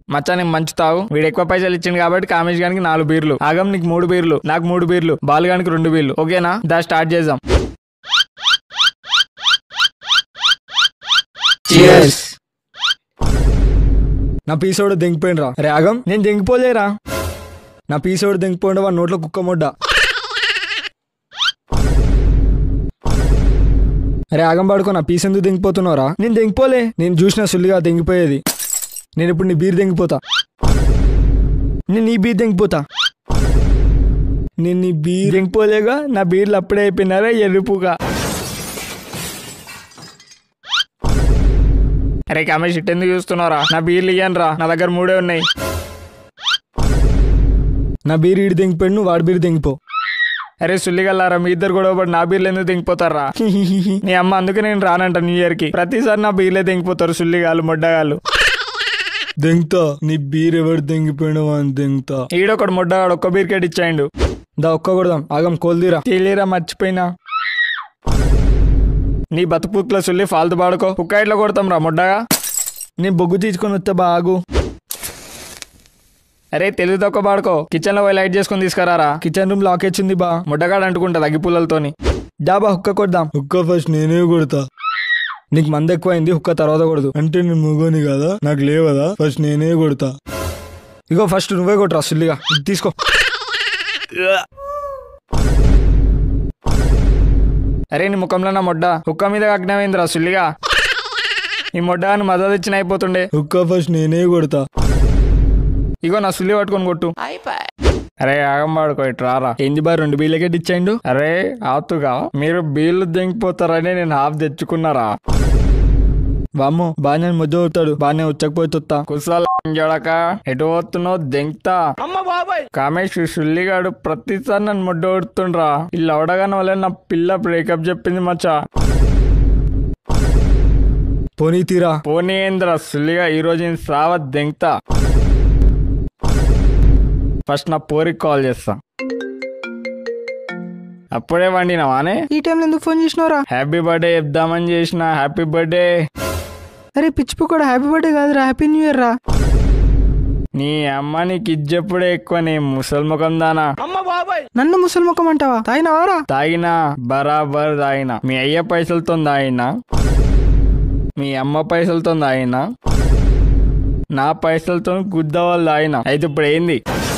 మచ్చా నేను మంచి తాగు వీడు ఎక్కువ పైసలు ఇచ్చింది కాబట్టి కామేష్ గానికి నాలుగు బీర్లు ఆగం నీకు మూడు బీర్లు నాకు మూడు బీర్లు బాలు గానికి రెండు బీర్లు ఓకేనా దా స్టార్ట్ చేద్దాం నా పీసోడు దెంగిపోయినరా రే ఆగం నేను దెంగిపోలేరా నా పీసోడు దెంగిపోయిన వాడి నోట్లో కుక్క ముడ్డ అరే ఆగం పడుకో నా పీస్ ఎందుకు దెంగిపోతున్నావురా నేను దెంగిపోలే నేను చూసిన సుల్లిగా దెంగిపోయేది నేను ఇప్పుడు నీ బీర్ దెంగిపోతా నేను నీ బీర్ దెంగిపోతా నేను నీ బీర్ దింగిపోలేగా నా బీర్లు అప్పుడే అయిపోయినారా ఎరుపుగా అరే కామేష్ ఇట్ ఎందుకు చూస్తున్నారా నా బీర్లు ఇయ్యాను రా నా దగ్గర మూడే ఉన్నాయి నా బీర్ ఈడు దెంగిపోయాడు నువ్వు వాడి బీర్ దెంగిపో అరే సుల్లిగల్లారా మీ ఇద్దరు గొడవ పడి నా బీర్లు ఎందుకు దింగిపోతారా నీ అమ్మ అందుకే నేను రానంట న్యూ ఇయర్ కి ప్రతిసారి నా బీర్లే దింగిపోతారు సుల్లిగాలు మొడ్డగాళ్ళు దెంగతా నీ బీర్ ఎవరు దెంగిపోయినావా అని దెంగతా ఈడొకడు మొడ్డగాడు ఒక్క బీర్ కేట్ ఇచ్చాయిండు దా ఒక్క కొడదాం ఆగం కోల్దీరా తెలియరా మర్చిపోయినా నీ బతుకుట్ల సుల్లి ఫాల్తు పాడుకో కుక్క ఇట్లా కొడతాం రా మొడ్డగా నీ బొగ్గు తీసుకొని వస్తే బాగు అరే తెలుగు తక్కువ పాడుకో కిచెన్ లో పోయి లైట్ చేసుకొని తీసుకురారా కిచెన్ రూమ్ లాక్ వచ్చింది బా ముడ్డగాడు అంటుకుంటా అగ్గిపుల్లలతోని డాబా హుక్క కొడదాం హుక్క ఫస్ట్ నేనే కొడతా నీకు మంది ఎక్కువైంది హుక్క తర్వాత కొడదు అంటే నేను ముగోని కదా నాకు లేవదా ఫస్ట్ నేనే కొడతా ఇగో ఫస్ట్ నువ్వే కొట్టరా సుల్లిగా ఇది తీసుకో అరే నీ ముఖంలో నా మొడ్డ హుక్క మీద అగ్నమైందిరా సుల్లిగా ఈ మొడ్డ అని మద్దతు ఇచ్చిన అయిపోతుండే హుక్క ఫస్ట్ నేనే కొడతా ఇగో నా సుల్లి పట్టుకొని కొట్టు అరే ఆగం పాడుకో ఇటు రారా ఏంది బా రెండు బీలకెట్ ఇచ్చాయిండు అరే ఆతుగా మీరు బీళ్లు దింగిపోతారని నేను హాఫ్ తెచ్చుకున్నారా వామ్మో బాగానే ముద్ద అవుతాడు బాగానే ఉచ్చకపోయి తొత్తా కుసాల జడక ఎటు పోతున్నావు దెంగతా కామేష్ సుల్లిగాడు ప్రతిసారి నన్ను ముడ్డ కొడుతుండ్రా ఇలా అవడగాని వల్ల నా పిల్ల బ్రేకప్ చెప్పింది మచ్చా పోనీ తీరా పోనీంద్ర సుల్లిగా ఈ రోజు నేను సావ దెంగతా ఫస్ట్ నా పోరికి కాల్ చేస్తా అప్పుడే వండినావానే ఈ టైంలో ఎందుకు ఫోన్ చేసినావురా హ్యాపీ బర్త్డే చెప్దామని చేసిన హ్యాపీ బర్త్డే అరే పిచ్చిపో కూడా హ్యాపీ బర్త్డే కాదురా హ్యాపీ న్యూ ఇయర్ రా నీ అమ్మ నీకు ఇజ్జప్పుడే ఎక్కువ నీ ముసలి ముఖం దానా నన్ను ముసలి ముఖం అంటావా తాగినవారా తాగినా బరాబర్ తాగినా మీ అయ్య పైసలతో తాగినా మీ అమ్మ పైసలతో తాగినా నా పైసలతో గుద్ద వాళ్ళు తాగినా అయితే ఇప్పుడు ఏంది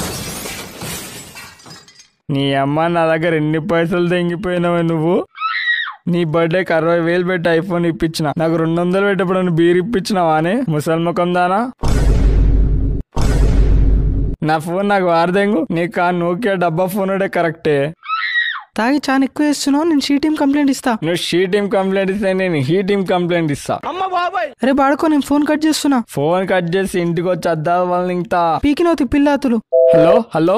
నీ అమ్మ నా దగ్గర ఎన్ని పైసలు తెంగిపోయినావే నువ్వు నీ బర్త్డేకి అరవై వేలు పెట్టి ఐఫోన్ ఇప్పించిన నాకు రెండు వందలు పెట్టప్పుడు బీర్ ఇప్పించినావానే ముసలి ముఖం దానా నా ఫోన్ నాకు వారదెంగు నీకు ఆ నోకియా డబ్బా ఫోన్ కరెక్టే తాగి చాలా ఎక్కువ చేస్తున్నావు నేను షీ టీం కంప్లైంట్ ఇస్తా నువ్వు షీ టీమ్ కంప్లైంట్ ఇస్తే నేను హీ టీమ్ కంప్లైంట్ ఇస్తా అరే బాడుకో నేను ఫోన్ కట్ చేస్తున్నా ఫోన్ కట్ చేసి ఇంటికి వచ్చి అద్దాల వాళ్ళని ఇంకా పీకినవుతి పిల్లాతులు హలో హలో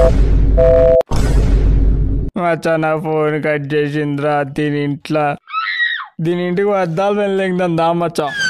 మచ్చా నా ఫోన్ కట్ చేసిందిరా దీని ఇంట్లో దీని ఇంటికి అద్దాలు వెళ్ళిందని దా మచ్చా